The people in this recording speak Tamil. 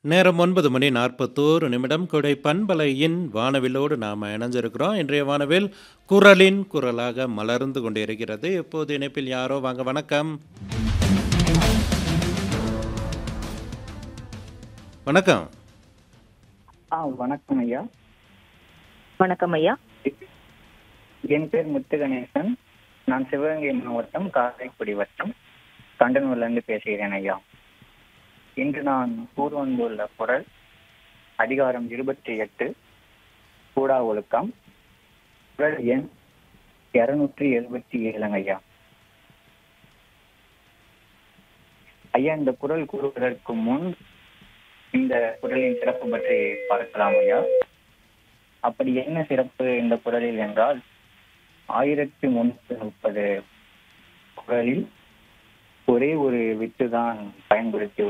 நேரம் ஒன்பது மணி நாற்பத்தோரு நிமிடம் கொடை பண்பலையின் வானவிலோடு நாம் இணைஞ்சிருக்கிறோம் இன்றைய வானவில் குரலின் குரலாக மலர்ந்து கொண்டிருக்கிறது இப்போது இணைப்பில் யாரோ வாங்க வணக்கம் வணக்கம் ஆ வணக்கம் ஐயா வணக்கம் ஐயா என் பேர் முத்து கணேசன் நான் சிவகங்கை மாவட்டம் காரைக்குடி வட்டம் கண்டனூர்லேருந்து பேசுகிறேன் ஐயா இன்று நான் கூற வந்துள்ள குரல் அதிகாரம் இருபத்தி எட்டு கூடா ஒழுக்கம் குரல் எண் இருநூற்றி எழுபத்தி ஏழுங்க ஐயா ஐயா இந்த குரல் கூறுவதற்கு முன் இந்த குரலின் சிறப்பு பற்றி பார்க்கலாம் ஐயா அப்படி என்ன சிறப்பு இந்த குரலில் என்றால் ஆயிரத்தி முன்னூத்தி முப்பது குரலில் ஒரே ஒரு வித்து தான் பயன்படுத்தி